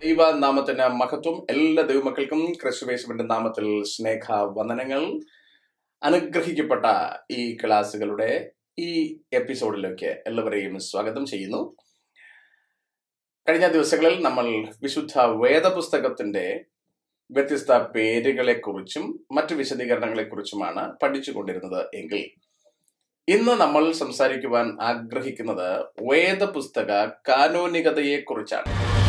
ദൈവ നാമത്തിന് മഹത്വം എല്ലാ ദൈവമക്കൾക്കും ക്രിസ്തുവേശുവിന്റെ നാമത്തിൽ സ്നേഹ വന്ദനങ്ങൾ അനുഗ്രഹിക്കപ്പെട്ട ഈ ക്ലാസ്സുകളുടെ ഈ എപ്പിസോഡിലേക്ക് എല്ലാവരെയും സ്വാഗതം ചെയ്യുന്നു കഴിഞ്ഞ ദിവസങ്ങളിൽ നമ്മൾ വിശുദ്ധ വേദപുസ്തകത്തിന്റെ വ്യത്യസ്ത പേരുകളെ കുറിച്ചും മറ്റു വിശദീകരണങ്ങളെ കുറിച്ചുമാണ് പഠിച്ചുകൊണ്ടിരുന്നത് എങ്കിൽ ഇന്ന് നമ്മൾ സംസാരിക്കുവാൻ ആഗ്രഹിക്കുന്നത് വേദപുസ്തക കാനോനികതയെ കുറിച്ചാണ്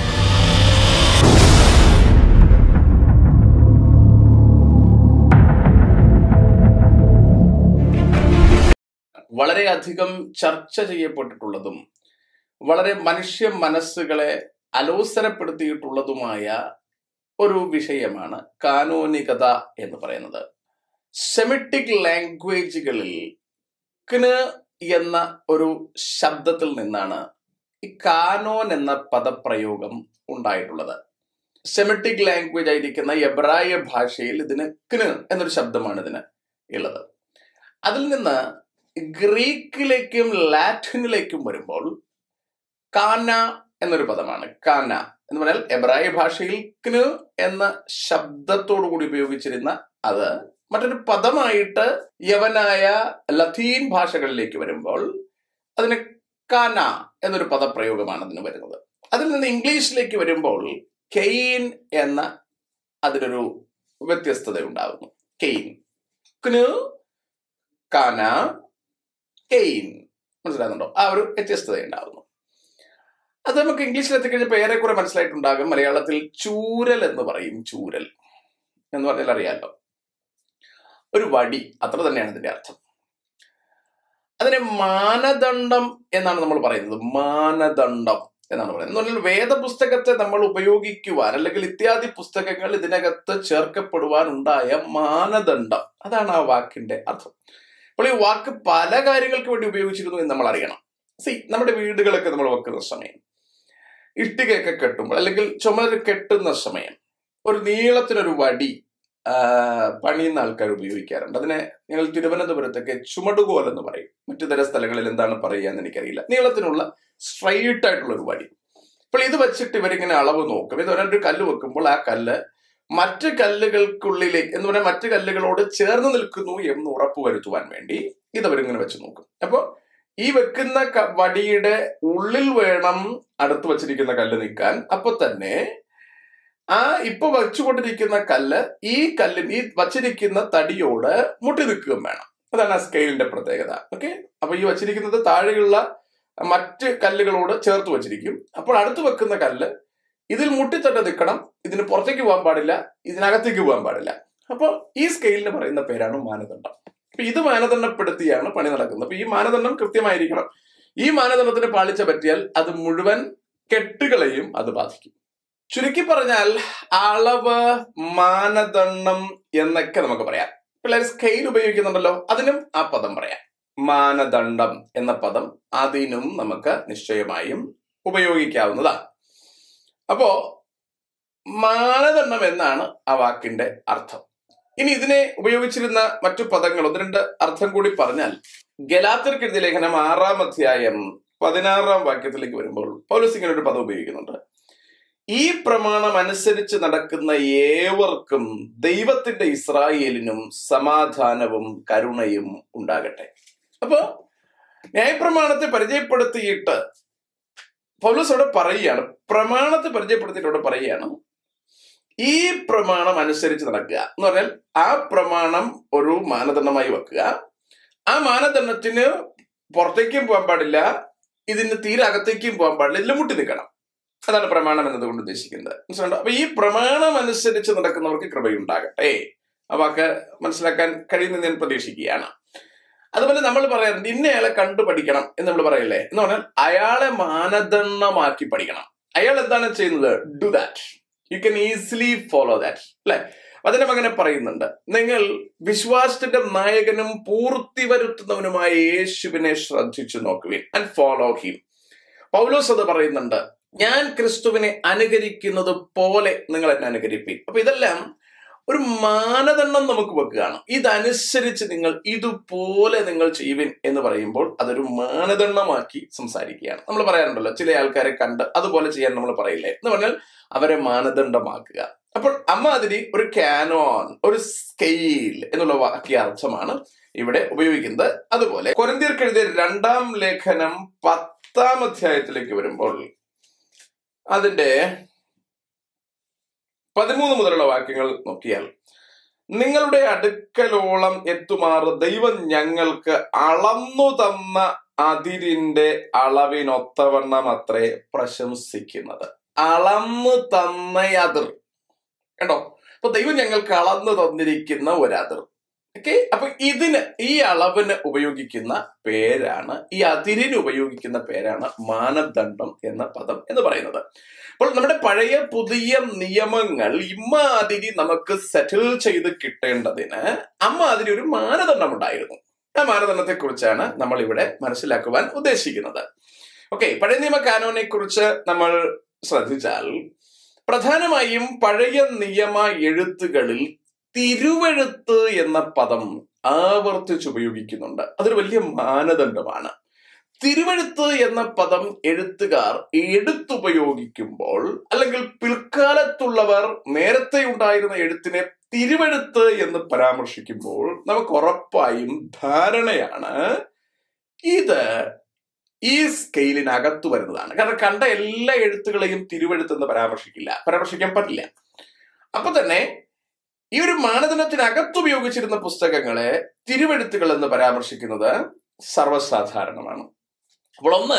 വളരെയധികം ചർച്ച ചെയ്യപ്പെട്ടിട്ടുള്ളതും വളരെ മനുഷ്യ മനസ്സുകളെ അലോസരപ്പെടുത്തിയിട്ടുള്ളതുമായ ഒരു വിഷയമാണ് കാനോനികത എന്ന് പറയുന്നത് സെമിറ്റിക് ലാംഗ്വേജുകളിൽ കിന് എന്ന ഒരു ശബ്ദത്തിൽ നിന്നാണ് ഈ കാനോൻ എന്ന പദപ്രയോഗം ഉണ്ടായിട്ടുള്ളത് സെമിറ്റിക് ലാംഗ്വേജ് ആയിരിക്കുന്ന എബ്രായ ഭാഷയിൽ ഇതിന് കിന് എന്നൊരു ശബ്ദമാണ് ഇതിന് ഉള്ളത് അതിൽ നിന്ന് ഗ്രീക്കിലേക്കും ലാറ്റിനിലേക്കും വരുമ്പോൾ കാന എന്നൊരു പദമാണ് കാന എന്ന് പറഞ്ഞാൽ എബ്രായ ഭാഷയിൽ കിന് എന്ന ശബ്ദത്തോടു കൂടി ഉപയോഗിച്ചിരുന്ന അത് മറ്റൊരു പദമായിട്ട് യവനായ ലത്തീൻ ഭാഷകളിലേക്ക് വരുമ്പോൾ അതിന് കാന എന്നൊരു പദപ്രയോഗമാണ് അതിന് വരുന്നത് അതിൽ നിന്ന് ഇംഗ്ലീഷിലേക്ക് വരുമ്പോൾ കെയിൻ എന്ന അതിനൊരു വ്യത്യസ്തത ഉണ്ടാകുന്നു കെയിൻ ക്നു കാന കെയിൻ മനസ്സിലാകുന്നുണ്ടോ ആ ഒരു വ്യത്യസ്തത ഉണ്ടാകുന്നു അത് നമുക്ക് ഇംഗ്ലീഷിൽ എത്തിക്കഴിഞ്ഞപ്പോൾ ഏറെക്കുറെ മനസ്സിലായിട്ടുണ്ടാകും മലയാളത്തിൽ ചൂരൽ എന്ന് പറയും ചൂരൽ എന്ന് പറഞ്ഞാൽ അറിയാലോ ഒരു വടി അത്ര തന്നെയാണ് ഇതിന്റെ അർത്ഥം അതിനെ മാനദണ്ഡം എന്നാണ് നമ്മൾ പറയുന്നത് മാനദണ്ഡം എന്നാണ് പറയുന്നത് എന്ന് പറഞ്ഞാൽ വേദപുസ്തകത്തെ നമ്മൾ ഉപയോഗിക്കുവാൻ അല്ലെങ്കിൽ ഇത്യാദി പുസ്തകങ്ങൾ ഇതിനകത്ത് ചേർക്കപ്പെടുവാൻ ഉണ്ടായ മാനദണ്ഡം അതാണ് ആ വാക്കിന്റെ അർത്ഥം അപ്പോൾ ഈ വാക്ക് പല കാര്യങ്ങൾക്ക് വേണ്ടി ഉപയോഗിച്ചിരുന്നു എന്ന് നമ്മൾ അറിയണം സി നമ്മുടെ വീടുകളൊക്കെ നമ്മൾ വെക്കുന്ന സമയം ഇഷ്ടികയൊക്കെ കെട്ടുമ്പോൾ അല്ലെങ്കിൽ ചുമര് കെട്ടുന്ന സമയം ഒരു നീളത്തിനൊരു വടി പണിയുന്ന ആൾക്കാർ ഉപയോഗിക്കാറുണ്ട് അതിനെ ഞങ്ങൾ തിരുവനന്തപുരത്തൊക്കെ ചുമടുകോൽ എന്ന് പറയും മറ്റു തര സ്ഥലങ്ങളിൽ എന്താണ് പറയുക എന്ന് എനിക്കറിയില്ല നീളത്തിനുള്ള സ്ട്രൈറ്റ് ആയിട്ടുള്ള ഒരു വടി അപ്പോൾ ഇത് വെച്ചിട്ട് ഇവരിങ്ങനെ അളവ് നോക്കും ഇത് ഒരൊരു കല്ല് വെക്കുമ്പോൾ ആ കല്ല് മറ്റ് കല്ലുകൾക്കുള്ളിലേക്ക് എന്ന് പറഞ്ഞാൽ മറ്റു കല്ലുകളോട് ചേർന്ന് നിൽക്കുന്നു എന്ന് ഉറപ്പുവരുത്തുവാൻ വേണ്ടി ഇത് അവരിങ്ങനെ വെച്ച് നോക്കും അപ്പോൾ ഈ വെക്കുന്ന വടിയുടെ ഉള്ളിൽ വേണം അടുത്ത് വച്ചിരിക്കുന്ന കല്ല് നിൽക്കാൻ അപ്പൊ തന്നെ ആ ഇപ്പൊ വച്ചുകൊണ്ടിരിക്കുന്ന കല്ല് ഈ കല്ലിന് ഈ വച്ചിരിക്കുന്ന തടിയോട് മുട്ടി നിൽക്കുകയും വേണം അതാണ് ആ സ്കെയിലിന്റെ പ്രത്യേകത ഓക്കെ അപ്പൊ ഈ വച്ചിരിക്കുന്നത് താഴെയുള്ള മറ്റ് കല്ലുകളോട് ചേർത്ത് വച്ചിരിക്കും അപ്പോൾ അടുത്ത് വെക്കുന്ന കല്ല് ഇതിൽ മുട്ടിത്തട്ട് നിൽക്കണം ഇതിന് പുറത്തേക്ക് പോകാൻ പാടില്ല ഇതിനകത്തേക്ക് പോകാൻ പാടില്ല അപ്പോൾ ഈ സ്കെയിലിന് പറയുന്ന പേരാണ് മാനദണ്ഡം അപ്പൊ ഇത് മാനദണ്ഡപ്പെടുത്തിയാണ് പണി നടക്കുന്നത് അപ്പൊ ഈ മാനദണ്ഡം കൃത്യമായിരിക്കണം ഈ മാനദണ്ഡത്തിന് പാളിച്ച പറ്റിയാൽ അത് മുഴുവൻ കെട്ടുകളെയും അത് ബാധിക്കും ചുരുക്കി പറഞ്ഞാൽ അളവ് മാനദണ്ഡം എന്നൊക്കെ നമുക്ക് പറയാം പിള്ളേർ സ്കെയിൽ ഉപയോഗിക്കുന്നുണ്ടല്ലോ അതിനും ആ പദം പറയാം മാനദണ്ഡം എന്ന പദം അതിനും നമുക്ക് നിശ്ചയമായും ഉപയോഗിക്കാവുന്നതാണ് അപ്പോ മാനദണ്ഡം എന്നാണ് ആ വാക്കിന്റെ അർത്ഥം ഇനി ഇതിനെ ഉപയോഗിച്ചിരുന്ന മറ്റു പദങ്ങൾ ഒന്ന് രണ്ട് അർത്ഥം കൂടി പറഞ്ഞാൽ ഗലാത്തിർക്കെഴുതിയ ലേഖനം ആറാം അധ്യായം പതിനാറാം വാക്യത്തിലേക്ക് വരുമ്പോൾ പൗലോസ് ഇങ്ങനെ ഒരു പദം ഉപയോഗിക്കുന്നുണ്ട് ഈ പ്രമാണം അനുസരിച്ച് നടക്കുന്ന ഏവർക്കും ദൈവത്തിന്റെ ഇസ്രായേലിനും സമാധാനവും കരുണയും ഉണ്ടാകട്ടെ അപ്പോ ന്യായപ്രമാണത്തെ പരിചയപ്പെടുത്തിയിട്ട് പൗലോസ് അവിടെ പറയുകയാണ് പ്രമാണത്തെ പരിചയപ്പെടുത്തിയിട്ട് അവിടെ പറയുകയാണ് ഈ പ്രമാണം അനുസരിച്ച് നടക്കുക എന്ന് പറഞ്ഞാൽ ആ പ്രമാണം ഒരു മാനദണ്ഡമായി വെക്കുക ആ മാനദണ്ഡത്തിന് പുറത്തേക്കും പോകാൻ പാടില്ല ഇതിന് തീരെ അകത്തേക്കും പോകാൻ പാടില്ല ഇതിൽ മുട്ടി നിൽക്കണം അതാണ് പ്രമാണം എന്നതുകൊണ്ട് ഉദ്ദേശിക്കുന്നത് മനസ്സിലുണ്ടോ അപ്പൊ ഈ പ്രമാണം അനുസരിച്ച് നടക്കുന്നവർക്ക് കൃപയുണ്ടാകട്ടെ ആ വാക്ക് മനസ്സിലാക്കാൻ കഴിയുമെന്ന് ഞാൻ പ്രതീക്ഷിക്കുകയാണ് അതുപോലെ നമ്മൾ പറയാറുണ്ട് ഇന്നയാളെ കണ്ടു പഠിക്കണം എന്ന് നമ്മൾ പറയില്ലേ എന്ന് പറഞ്ഞാൽ അയാളെ മാനദണ്ഡമാക്കി പഠിക്കണം അയാൾ എന്താണ് ചെയ്യുന്നത് do that you can easily follow that അല്ലെ അതിനും അങ്ങനെ പറയുന്നുണ്ട് നിങ്ങൾ വിശ്വാസത്തിന്റെ നായകനും പൂർത്തി വരുത്തുന്നവനുമായ യേശുവിനെ ശ്രദ്ധിച്ചു നോക്കുവിൻ ആൻഡ് ഫോളോ ഹിം പൗലോസ് അത് പറയുന്നുണ്ട് ഞാൻ ക്രിസ്തുവിനെ അനുകരിക്കുന്നത് പോലെ നിങ്ങൾ എന്നെ അനുകരിപ്പിൻ അപ്പൊ ഇതെല്ലാം ഒരു മാനദണ്ഡം നമുക്ക് വെക്കുകയാണ് ഇതനുസരിച്ച് നിങ്ങൾ ഇതുപോലെ നിങ്ങൾ ചെയ്യുവിൻ എന്ന് പറയുമ്പോൾ അതൊരു മാനദണ്ഡമാക്കി സംസാരിക്കുകയാണ് നമ്മൾ പറയാറുണ്ടല്ലോ ചില ആൾക്കാരെ കണ്ട് അതുപോലെ ചെയ്യാൻ നമ്മൾ പറയില്ലേ എന്ന് പറഞ്ഞാൽ അവരെ മാനദണ്ഡമാക്കുക അപ്പോൾ അമ്മ അതിന് ഒരു കാനോൺ ഒരു സ്കെയിൽ എന്നുള്ള വാക്യ അർത്ഥമാണ് ഇവിടെ ഉപയോഗിക്കുന്നത് അതുപോലെ കൊരിന്തിയർക്ക് എഴുതിയ രണ്ടാം ലേഖനം പത്താം അധ്യായത്തിലേക്ക് വരുമ്പോൾ അതിന്റെ പതിമൂന്ന് മുതലുള്ള വാക്യങ്ങൾ നോക്കിയാൽ നിങ്ങളുടെ അടുക്കലോളം എത്തുമാറ് ദൈവം ഞങ്ങൾക്ക് അളന്നു തന്ന അതിരിന്റെ അളവിനൊത്തവണ്ണം അത്രേ പ്രശംസിക്കുന്നത് അളന്നു തന്ന അതിർ കണ്ടോ അപ്പൊ ദൈവം ഞങ്ങൾക്ക് അളന്നു തന്നിരിക്കുന്ന ഒരതിർ ഓക്കെ അപ്പൊ ഇതിന് ഈ അളവിന് ഉപയോഗിക്കുന്ന പേരാണ് ഈ അതിരിന് ഉപയോഗിക്കുന്ന പേരാണ് മാനദണ്ഡം എന്ന പദം എന്ന് പറയുന്നത് അപ്പോൾ നമ്മുടെ പഴയ പുതിയ നിയമങ്ങൾ ഇമ്മാതിരി നമുക്ക് സെറ്റിൽ ചെയ്ത് കിട്ടേണ്ടതിന് അമ്മാതിരി ഒരു മാനദണ്ഡം ഉണ്ടായിരുന്നു ആ മാനദണ്ഡത്തെ കുറിച്ചാണ് നമ്മൾ ഇവിടെ മനസ്സിലാക്കുവാൻ ഉദ്ദേശിക്കുന്നത് ഓക്കെ പഴയ നിയമ കാനോനെ കുറിച്ച് നമ്മൾ ശ്രദ്ധിച്ചാൽ പ്രധാനമായും പഴയ നിയമ എഴുത്തുകളിൽ തിരുവെഴുത്ത് എന്ന പദം ആവർത്തിച്ച് ഉപയോഗിക്കുന്നുണ്ട് അതൊരു വലിയ മാനദണ്ഡമാണ് തിരുവെഴുത്ത് എന്ന പദം എഴുത്തുകാർ എടുത്തുപയോഗിക്കുമ്പോൾ അല്ലെങ്കിൽ പിൽക്കാലത്തുള്ളവർ നേരത്തെ ഉണ്ടായിരുന്ന എഴുത്തിനെ തിരുവെഴുത്ത് എന്ന് പരാമർശിക്കുമ്പോൾ നമുക്ക് ഉറപ്പായും ധാരണയാണ് ഇത് ഈ സ്കെയിലിനകത്ത് വരുന്നതാണ് കാരണം കണ്ട എല്ലാ എഴുത്തുകളെയും തിരുവെഴുത്തെന്ന് പരാമർശിക്കില്ല പരാമർശിക്കാൻ പറ്റില്ല അപ്പൊ തന്നെ ഈ ഒരു മാനദണ്ഡത്തിനകത്ത് ഉപയോഗിച്ചിരുന്ന പുസ്തകങ്ങളെ തിരുവെഴുത്തുകൾ എന്ന് പരാമർശിക്കുന്നത് സർവ്വസാധാരണമാണ് അപ്പോൾ ഒന്ന്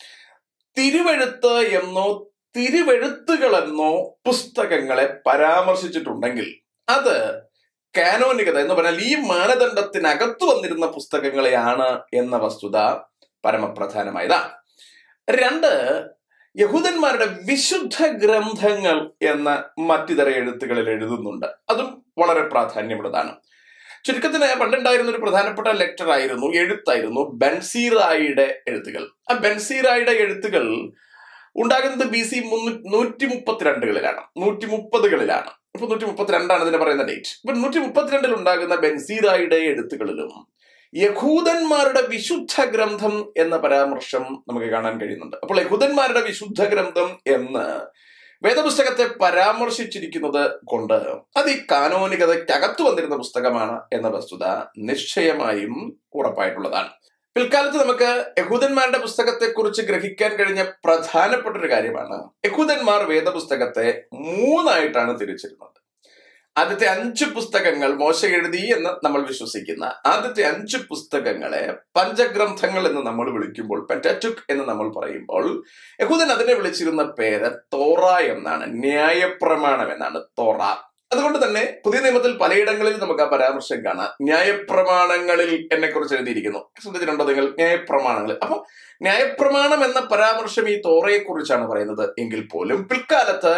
തിരുവെഴുത്ത് എന്നോ തിരുവെഴുത്തുകളെന്നോ പുസ്തകങ്ങളെ പരാമർശിച്ചിട്ടുണ്ടെങ്കിൽ അത് കാനോനികത എന്ന് പറഞ്ഞാൽ ഈ മാനദണ്ഡത്തിനകത്ത് വന്നിരുന്ന പുസ്തകങ്ങളെയാണ് എന്ന വസ്തുത പരമപ്രധാനമായതാണ് രണ്ട് യഹൂദന്മാരുടെ വിശുദ്ധ ഗ്രന്ഥങ്ങൾ എന്ന മറ്റിതര എഴുത്തുകളിൽ എഴുതുന്നുണ്ട് അതും വളരെ പ്രാധാന്യമുള്ളതാണ് ചുരുക്കത്തിന് പണ്ടുണ്ടായിരുന്ന ഒരു പ്രധാനപ്പെട്ട ലെക്ചർ ആയിരുന്നു എഴുത്തായിരുന്നു ബൻസീറായിയുടെ എഴുത്തുകൾ ആ ബൻസീറായിയുടെ എഴുത്തുകൾ ഉണ്ടാകുന്നത് ബി സി നൂറ്റി മുപ്പത്തിരണ്ടുകളിലാണ് നൂറ്റി മുപ്പതുകളിലാണ് ഇപ്പൊ നൂറ്റി മുപ്പത്തിരണ്ടാണ് ഇതിന് പറയുന്ന ഡേറ്റ് ഇപ്പൊ നൂറ്റി മുപ്പത്തിരണ്ടിൽ ഉണ്ടാകുന്ന ബൻസീറായിയുടെ എഴുത്തുകളിലും യഹൂദന്മാരുടെ വിശുദ്ധ ഗ്രന്ഥം എന്ന പരാമർശം നമുക്ക് കാണാൻ കഴിയുന്നുണ്ട് അപ്പോൾ യഹൂദന്മാരുടെ വിശുദ്ധ ഗ്രന്ഥം എന്ന് വേദപുസ്തകത്തെ പരാമർശിച്ചിരിക്കുന്നത് കൊണ്ട് അത് ഈ കാനോനികതയ്ക്കകത്ത് വന്നിരുന്ന പുസ്തകമാണ് എന്ന വസ്തുത നിശ്ചയമായും ഉറപ്പായിട്ടുള്ളതാണ് പിൽക്കാലത്ത് നമുക്ക് യഹൂദന്മാരുടെ പുസ്തകത്തെ കുറിച്ച് ഗ്രഹിക്കാൻ കഴിഞ്ഞ പ്രധാനപ്പെട്ട ഒരു കാര്യമാണ് യഹൂദന്മാർ വേദപുസ്തകത്തെ മൂന്നായിട്ടാണ് തിരിച്ചിരുന്നത് ആദ്യത്തെ അഞ്ച് പുസ്തകങ്ങൾ മോശ എഴുതി എന്ന് നമ്മൾ വിശ്വസിക്കുന്ന ആദ്യത്തെ അഞ്ച് പുസ്തകങ്ങളെ പഞ്ചഗ്രന്ഥങ്ങൾ എന്ന് നമ്മൾ വിളിക്കുമ്പോൾ പെറ്ററ്റുക് എന്ന് നമ്മൾ പറയുമ്പോൾ യഹൂദൻ അതിനെ വിളിച്ചിരുന്ന പേര് തോറ എന്നാണ് ന്യായപ്രമാണം എന്നാണ് തോറ അതുകൊണ്ട് തന്നെ പുതിയ നിയമത്തിൽ പലയിടങ്ങളിൽ നമുക്ക് ആ പരാമർശം കാണാം ന്യായപ്രമാണങ്ങളിൽ എന്നെ കുറിച്ച് എഴുതിയിരിക്കുന്നു ശ്രദ്ധിച്ചിട്ടുണ്ടോ നിങ്ങൾ ന്യായപ്രമാണങ്ങൾ അപ്പൊ ന്യായപ്രമാണം എന്ന പരാമർശം ഈ തോറയെ കുറിച്ചാണ് പറയുന്നത് എങ്കിൽ പോലും പിൽക്കാലത്ത്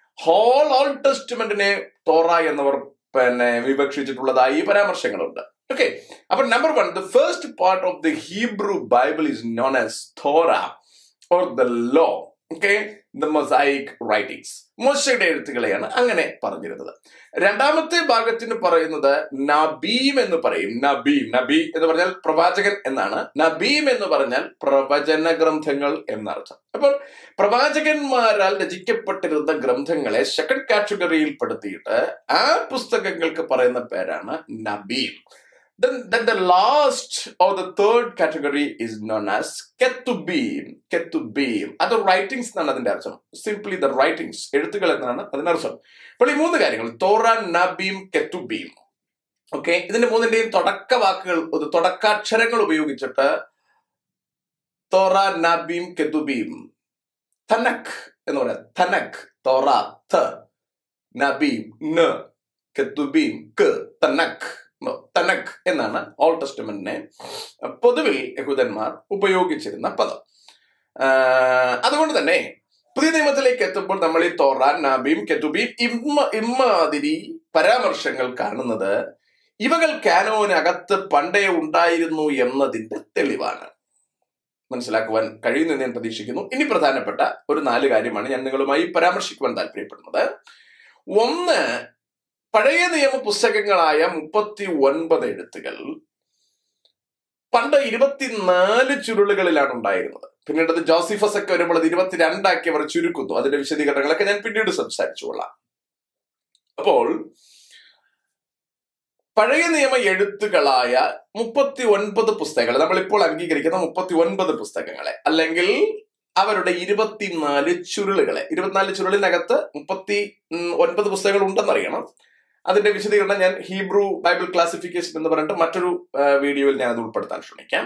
ഹോൾ ഓൾ ടെസ്റ്റ്മെന്റിനെ തോറ എന്നവർ പിന്നെ വിവക്ഷിച്ചിട്ടുള്ളതായി പരാമർശങ്ങളുണ്ട് ഓക്കെ അപ്പൊ number one the first part of the Hebrew Bible is known as Torah or the law okay the Mosaic writings മോശയുടെ എഴുത്തുകളെയാണ് അങ്ങനെ പറഞ്ഞിരുന്നത് രണ്ടാമത്തെ ഭാഗത്തിന് പറയുന്നത് നബീം എന്ന് പറയും നബീം നബി എന്ന് പറഞ്ഞാൽ പ്രവാചകൻ എന്നാണ് നബീം എന്ന് പറഞ്ഞാൽ പ്രവചന ഗ്രന്ഥങ്ങൾ എന്നർത്ഥം അപ്പോൾ പ്രവാചകന്മാരാൽ രചിക്കപ്പെട്ടിരുന്ന ഗ്രന്ഥങ്ങളെ സെക്കൻഡ് കാറ്റഗറിയിൽ പെടുത്തിയിട്ട് ആ പുസ്തകങ്ങൾക്ക് പറയുന്ന പേരാണ് Nebiim Then, then the last or the third category is known as ketubim. Ketubim. അത് റൈറ്റിംഗ്സ് എന്നാണ് അതിന്റെ അർത്ഥം സിംപ്ലി ദ റൈറ്റിംഗ്സ് എഴുത്തുകൾ എന്നാണ് അതിന്റെ അർത്ഥം അപ്പോൾ ഈ മൂന്ന് കാര്യങ്ങൾ തോറ നബീം കെത്തുബീം ഓക്കെ ഇതിന്റെ മൂന്നിന്റെയും തുടക്ക വാക്കുകൾ തുടക്കാക്ഷരങ്ങൾ ഉപയോഗിച്ചിട്ട് തോറ നബീം കെത്തുബീം തനക് എന്ന് പറയാം തനക് തോറ ത നബീം ന കെത്തുബീം ക തനക് തനക് എന്നാണ് ഓൾ ടെസ്റ്റ്മെന്റിനെ പൊതുവിൽ യഹൂദന്മാർ ഉപയോഗിച്ചിരുന്ന പദം അതുകൊണ്ട് തന്നെ പുതിയ നിയമത്തിലേക്ക് എത്തുമ്പോൾ നമ്മൾ ഈ തോറാൻ നാബീം കെത്തുബീം ഇമ്മ ഇമ്മാതിരി പരാമർശങ്ങൾ കാണുന്നത് ഇവകൾ കാനോനകത്ത് പണ്ടേ ഉണ്ടായിരുന്നു എന്നതിന്റെ തെളിവാണ് മനസ്സിലാക്കുവാൻ കഴിയുമെന്ന് ഞാൻ പ്രതീക്ഷിക്കുന്നു ഇനി പ്രധാനപ്പെട്ട ഒരു നാല് കാര്യമാണ് ഞാൻ നിങ്ങളുമായി പരാമർശിക്കുവാൻ താല്പര്യപ്പെടുന്നത് ഒന്ന് പഴയ നിയമ പുസ്തകങ്ങളായ മുപ്പത്തി ഒൻപത് എഴുത്തുകൾ പണ്ട് ഇരുപത്തിനാല് ചുരുളുകളിലാണ് ഉണ്ടായിരുന്നത് പിന്നീട് അത് ജോസിഫസ് ഒക്കെ വരുമ്പോൾ അത് ഇരുപത്തിരണ്ടാക്കി അവർ ചുരുക്കുന്നു അതിന്റെ വിശദീകരണങ്ങളൊക്കെ ഞാൻ പിന്നീട് സംസാരിച്ചുകൊള്ളാം അപ്പോൾ പഴയ നിയമ എഴുത്തുകളായ മുപ്പത്തി ഒൻപത് പുസ്തകങ്ങൾ നമ്മളിപ്പോൾ അംഗീകരിക്കുന്ന മുപ്പത്തി ഒൻപത് പുസ്തകങ്ങളെ അല്ലെങ്കിൽ അവരുടെ ഇരുപത്തിനാല് ചുരുളുകളെ ഇരുപത്തിനാല് ചുരുളിനകത്ത് മുപ്പത്തി ഒൻപത് പുസ്തകങ്ങൾ ഉണ്ടെന്നറിയണം അതിന്റെ വിശദീകരണം ഞാൻ ഹീബ്രു ബൈബിൾ ക്ലാസിഫിക്കേഷൻ എന്ന് പറഞ്ഞിട്ട് മറ്റൊരു വീഡിയോയിൽ ഞാൻ അത് ഉൾപ്പെടുത്താൻ ശ്രമിക്കാം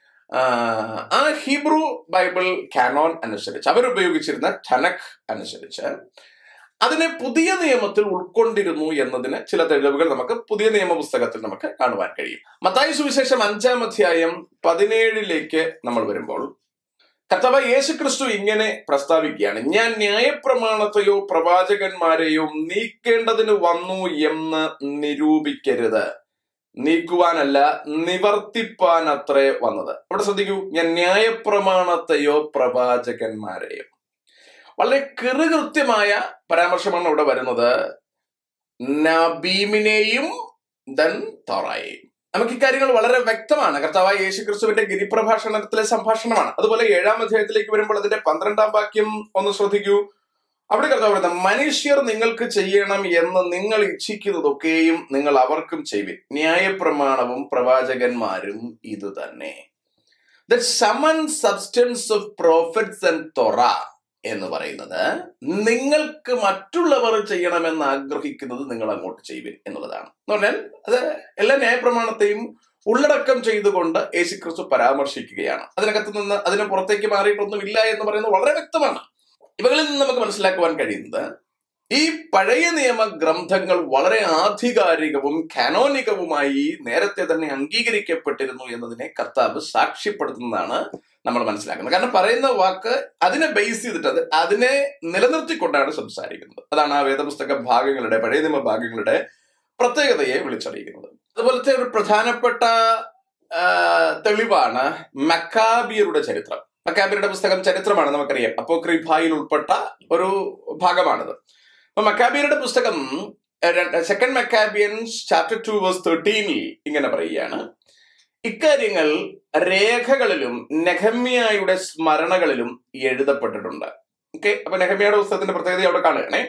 ആ ഹീബ്രു ബൈബിൾ കാനോൺ അനുസരിച്ച് അവരുപയോഗിച്ചിരുന്ന ടനക് അനുസരിച്ച് അതിനെ പുതിയ നിയമത്തിൽ ഉൾക്കൊണ്ടിരുന്നു എന്നതിന് ചില തെളിവുകൾ നമുക്ക് പുതിയ നിയമ പുസ്തകത്തിൽ നമുക്ക് കാണുവാൻ കഴിയും മത്തായി സുവിശേഷം അഞ്ചാം അധ്യായം പതിനേഴിലേക്ക് നമ്മൾ വരുമ്പോൾ കർത്താവ് യേശു ക്രിസ്തു ഇങ്ങനെ പ്രസ്താവിക്കുകയാണ് ഞാൻ ന്യായപ്രമാണത്തെയോ പ്രവാചകന്മാരെയോ നീക്കേണ്ടതിന് വന്നു എന്ന് നിരൂപിക്കരുത് നീക്കുവാനല്ല നിവർത്തിപ്പാൻ അത്രേ വന്നത് ഇവിടെ ശ്രദ്ധിക്കൂ ഞാൻ ന്യായപ്രമാണത്തെയോ പ്രവാചകന്മാരെയോ വളരെ കൃതകൃത്യമായ പരാമർശമാണ് ഇവിടെ വരുന്നത് നബീമിനെയും ദൻ തോറായെയും നമുക്ക് ഇക്കാര്യങ്ങൾ വളരെ വ്യക്തമാണ് കർത്താവായ യേശു ക്രിസ്തുവിന്റെ ഗിരിപ്രഭാഷണത്തിലെ സംഭാഷണമാണ് അതുപോലെ ഏഴാം അധ്യായത്തിലേക്ക് വരുമ്പോൾ അതിന്റെ പന്ത്രണ്ടാം വാക്യം ഒന്ന് ശ്രദ്ധിക്കൂ അവിടെ കർത്താവ് പറയുന്നത് മനുഷ്യർ നിങ്ങൾക്ക് ചെയ്യണം എന്ന് നിങ്ങൾ ഇച്ഛിക്കുന്നതൊക്കെയും നിങ്ങൾ അവർക്കും ചെയ്വിൻ ന്യായപ്രമാണവും പ്രവാചകന്മാരും ഇത് തന്നെ the sum and substance of prophets and Torah എന്ന് പറയുന്നത് നിങ്ങൾക്ക് മറ്റുള്ളവർ ചെയ്യണമെന്ന് ആഗ്രഹിക്കുന്നത് നിങ്ങൾ അങ്ങോട്ട് ചെയ്യുവിൻ എന്നുള്ളതാണ് എന്ന് പറഞ്ഞാൽ അത് എല്ലാ ന്യായപ്രമാണത്തെയും ഉള്ളടക്കം ചെയ്തുകൊണ്ട് യേശുക്രിസ്തു പരാമർശിക്കുകയാണ് അതിനകത്ത് നിന്ന് അതിന് പുറത്തേക്ക് മാറിയിട്ടൊന്നും ഇല്ല എന്ന് പറയുന്നത് വളരെ വ്യക്തമാണ് ഇവകളിൽ നിന്ന് നമുക്ക് മനസ്സിലാക്കുവാൻ കഴിയുന്നത് ഈ പഴയ നിയമ ഗ്രന്ഥങ്ങൾ വളരെ ആധികാരികവും കാനോനികവുമായി നേരത്തെ തന്നെ അംഗീകരിക്കപ്പെട്ടിരുന്നു എന്നതിനെ കർത്താവ് സാക്ഷ്യപ്പെടുത്തുന്നതാണ് നമ്മൾ മനസ്സിലാക്കുന്നത് കാരണം പറയുന്ന വാക്ക് അതിനെ ബേസ് ചെയ്തിട്ട് അത് അതിനെ നിലനിർത്തിക്കൊണ്ടാണ് സംസാരിക്കുന്നത് അതാണ് ആ വേദപുസ്തക ഭാഗങ്ങളുടെ പഴയ നിയമ ഭാഗങ്ങളുടെ പ്രത്യേകതയെ വിളിച്ചറിയിക്കുന്നത് അതുപോലത്തെ ഒരു പ്രധാനപ്പെട്ട തെളിവാണ് മക്കാബിയരുടെ ചരിത്രം മക്കാബിയരുടെ പുസ്തകം ചരിത്രമാണ് നമുക്കറിയാം അപ്പോക്രിഫായിൽ ഉൾപ്പെട്ട ഒരു ഭാഗമാണിത് അപ്പൊ മക്കാബിയരുടെ പുസ്തകം second Maccabeans chapter two verse തേർട്ടീനിൽ ഇങ്ങനെ പറയുകയാണ് ഇക്കാര്യങ്ങൾ രേഖകളിലും നെഹമ്യായുടെ സ്മരണകളിലും എഴുതപ്പെട്ടിട്ടുണ്ട് ഓക്കെ അപ്പൊ നെഹമ്യയുടെ പുസ്തകത്തിന്റെ പ്രത്യേകത അവിടെ കാണുകയാണേ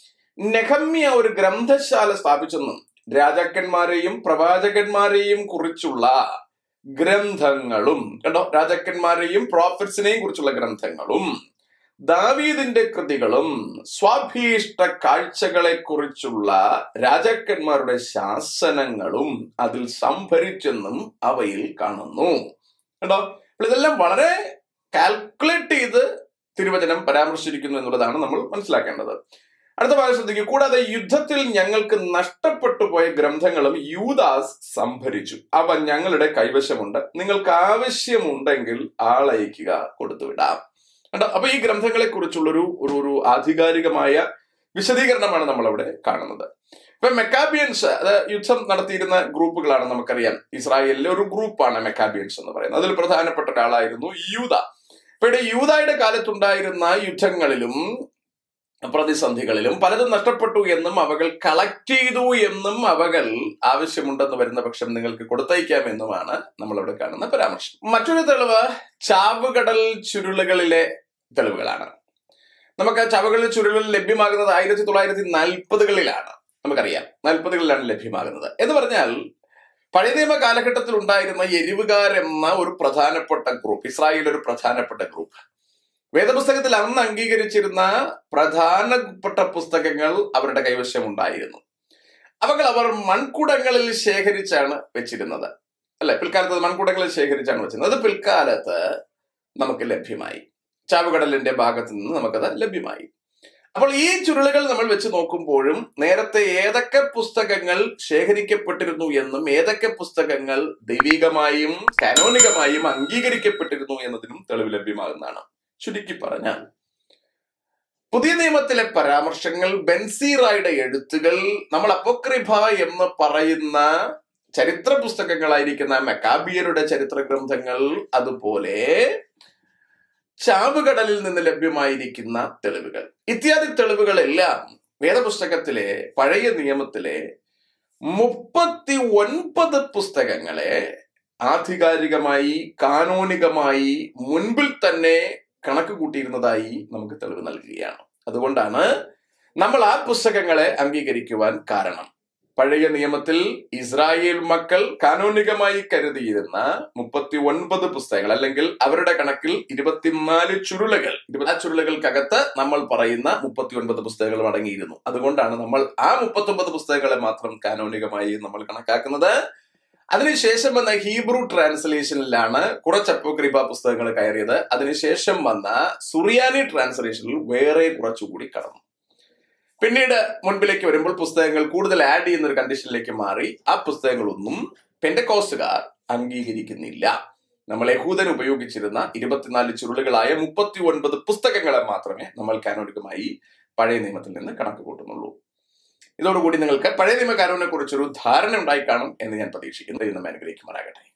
നെഹമ്യ ഒരു ഗ്രന്ഥശാല സ്ഥാപിച്ചെന്നും രാജാക്കന്മാരെയും പ്രവാചകന്മാരെയും കുറിച്ചുള്ള ഗ്രന്ഥങ്ങളും കണ്ടോ രാജാക്കന്മാരെയും പ്രോഫിറ്റ്സിനെയും കുറിച്ചുള്ള ഗ്രന്ഥങ്ങളും ദാവീദിന്റെ കൃതികളും സ്വാഭീഷ്ട കാഴ്ചകളെ കുറിച്ചുള്ള രാജാക്കന്മാരുടെ ശാസനങ്ങളും അതിൽ സംഭരിച്ചെന്നും അവയിൽ കാണുന്നു കേട്ടോ ഇതെല്ലാം വളരെ കാൽക്കുലേറ്റ് ചെയ്ത് തിരുവചനം പരാമർശിച്ചിരിക്കുന്നു എന്നുള്ളതാണ് നമ്മൾ മനസ്സിലാക്കേണ്ടത് അടുത്ത ഭാഗം ശ്രദ്ധിക്കുക കൂടാതെ യുദ്ധത്തിൽ ഞങ്ങൾക്ക് നഷ്ടപ്പെട്ടു പോയ ഗ്രന്ഥങ്ങളും യൂദാസ് സംഭരിച്ചു അവ ഞങ്ങളുടെ കൈവശമുണ്ട് നിങ്ങൾക്ക് ആവശ്യമുണ്ടെങ്കിൽ ആളയക്കുക കൊടുത്തുവിടാം കണ്ടോ അപ്പൊ ഈ ഗ്രന്ഥങ്ങളെ കുറിച്ചുള്ളൊരു ഒരു ഒരു ആധികാരികമായ വിശദീകരണമാണ് നമ്മൾ അവിടെ കാണുന്നത് ഇപ്പൊ മെക്കാബിയൻസ് അത് യുദ്ധം നടത്തിയിരുന്ന ഗ്രൂപ്പുകളാണ് നമുക്കറിയാം ഇസ്രായേലിലെ ഒരു ഗ്രൂപ്പാണ് മെക്കാബിയൻസ് എന്ന് പറയുന്നത് അതിൽ പ്രധാനപ്പെട്ട ഒരാളായിരുന്നു യൂത ഇപ്പൊ ഇവിടെ യൂതായുടെ കാലത്തുണ്ടായിരുന്ന യുദ്ധങ്ങളിലും പ്രതിസന്ധികളിലും പലതും നഷ്ടപ്പെട്ടു എന്നും അവകൾ കളക്ട് ചെയ്തു എന്നും അവകൾ ആവശ്യമുണ്ടെന്ന് വരുന്ന പക്ഷം നിങ്ങൾക്ക് കൊടുത്തയക്കാം എന്നുമാണ് നമ്മളിവിടെ കാണുന്ന പരാമർശം മറ്റൊരു തെളിവ് ചാവുകടൽ ചുരുളുകളിലെ തെളിവുകളാണ് നമുക്ക് ചാവുകടൽ ചുരുളുകൾ ലഭ്യമാകുന്നത് ആയിരത്തി തൊള്ളായിരത്തി നാൽപ്പതുകളിലാണ് നമുക്കറിയാം നാൽപ്പതുകളിലാണ് ലഭ്യമാകുന്നത് എന്ന് പറഞ്ഞാൽ പഴയ നിയമ കാലഘട്ടത്തിൽ ഉണ്ടായിരുന്ന എരിവുകാർ എന്ന ഒരു പ്രധാനപ്പെട്ട ഗ്രൂപ്പ് ഇസ്രായേൽ ഒരു പ്രധാനപ്പെട്ട ഗ്രൂപ്പ് വേദപുസ്തകത്തിൽ അന്ന് അംഗീകരിച്ചിരുന്ന പ്രധാനപ്പെട്ട പുസ്തകങ്ങൾ അവരുടെ കൈവശം ഉണ്ടായിരുന്നു അവകൾ അവർ മൺകുടങ്ങളിൽ ശേഖരിച്ചാണ് വെച്ചിരുന്നത് അല്ലെ പിൽക്കാലത്ത് മൺകുടങ്ങളിൽ ശേഖരിച്ചാണ് വെച്ചിരുന്നത് അത് പിൽക്കാലത്ത് നമുക്ക് ലഭ്യമായി ചാവുകടലിന്റെ ഭാഗത്ത് നിന്ന് നമുക്കത് ലഭ്യമായി അപ്പോൾ ഈ ചുരുളുകൾ നമ്മൾ വെച്ച് നോക്കുമ്പോഴും നേരത്തെ ഏതൊക്കെ പുസ്തകങ്ങൾ ശേഖരിക്കപ്പെട്ടിരുന്നു എന്നും ഏതൊക്കെ പുസ്തകങ്ങൾ ദൈവികമായും കാനോനികമായും അംഗീകരിക്കപ്പെട്ടിരുന്നു എന്നതിനും തെളിവ് ലഭ്യമാകുന്നതാണ് ചുരുക്കി പറഞ്ഞാൽ പുതിയ നിയമത്തിലെ പരാമർശങ്ങൾ ബെൻസീറായുടെ എഴുത്തുകൾ നമ്മൾ അപ്പോക്രിഫ എന്ന് പറയുന്ന ചരിത്ര പുസ്തകങ്ങളായിരിക്കുന്ന മെക്കാബിയരുടെ ചരിത്ര ഗ്രന്ഥങ്ങൾ അതുപോലെ ചാവുകടലിൽ നിന്ന് ലഭ്യമായിരിക്കുന്ന തെളിവുകൾ ഇത്യാദി തെളിവുകളെല്ലാം വേദപുസ്തകത്തിലെ പഴയ നിയമത്തിലെ മുപ്പത്തി ഒൻപത് പുസ്തകങ്ങളെ ആധികാരികമായി കാനോനികമായി മുൻപിൽ തന്നെ കണക്ക് കൂട്ടിയിരുന്നതായി നമുക്ക് തെളിവ് നൽകുകയാണ് അതുകൊണ്ടാണ് നമ്മൾ ആ പുസ്തകങ്ങളെ അംഗീകരിക്കുവാൻ കാരണം പഴയ നിയമത്തിൽ ഇസ്രായേൽ മക്കൾ കാനോനികമായി കരുതിയിരുന്ന മുപ്പത്തി ഒൻപത് പുസ്തകങ്ങൾ അല്ലെങ്കിൽ അവരുടെ കണക്കിൽ ഇരുപത്തിനാല് ചുരുളുകൾ ആ ചുരുളുകൾക്കകത്ത് നമ്മൾ പറയുന്ന മുപ്പത്തി ഒൻപത് പുസ്തകങ്ങൾ അടങ്ങിയിരുന്നു അതുകൊണ്ടാണ് നമ്മൾ ആ മുപ്പത്തി ഒമ്പത് പുസ്തകങ്ങളെ മാത്രം കാനോനികമായി നമ്മൾ കണക്കാക്കുന്നത് അതിനുശേഷം വന്ന ഹീബ്രു ട്രാൻസ്ലേഷനിലാണ് കുറച്ച് അപ്പോക്രിബ പുസ്തകങ്ങൾ കയറിയത് അതിനുശേഷം വന്ന സുറിയാനി ട്രാൻസ്ലേഷനിൽ വേറെ കുറച്ചുകൂടി കടന്നു പിന്നീട് മുൻപിലേക്ക് വരുമ്പോൾ പുസ്തകങ്ങൾ കൂടുതൽ ആഡ് ചെയ്യുന്ന ഒരു കണ്ടീഷനിലേക്ക് മാറി ആ പുസ്തകങ്ങളൊന്നും പെൻഡക്കോസുകാർ അംഗീകരിക്കുന്നില്ല നമ്മൾ യഹൂദൻ ഉപയോഗിച്ചിരുന്ന ഇരുപത്തിനാല് ചുരുളുകളായ മുപ്പത്തി ഒൻപത് പുസ്തകങ്ങളെ മാത്രമേ നമ്മൾ കാനോനികമായി പഴയ നിയമത്തിൽ നിന്ന് കണക്ക് കൂട്ടുന്നുള്ളൂ ഇതോടുകൂടി നിങ്ങൾക്ക് പഴയ നിയമകാരനെ കുറിച്ചൊരു ധാരണ ഉണ്ടായി കാണും എന്ന് ഞാൻ പ്രതീക്ഷിക്കുന്നു ദൈവം നമ്മെ അനുഗ്രഹിക്കുമാറാകട്ടെ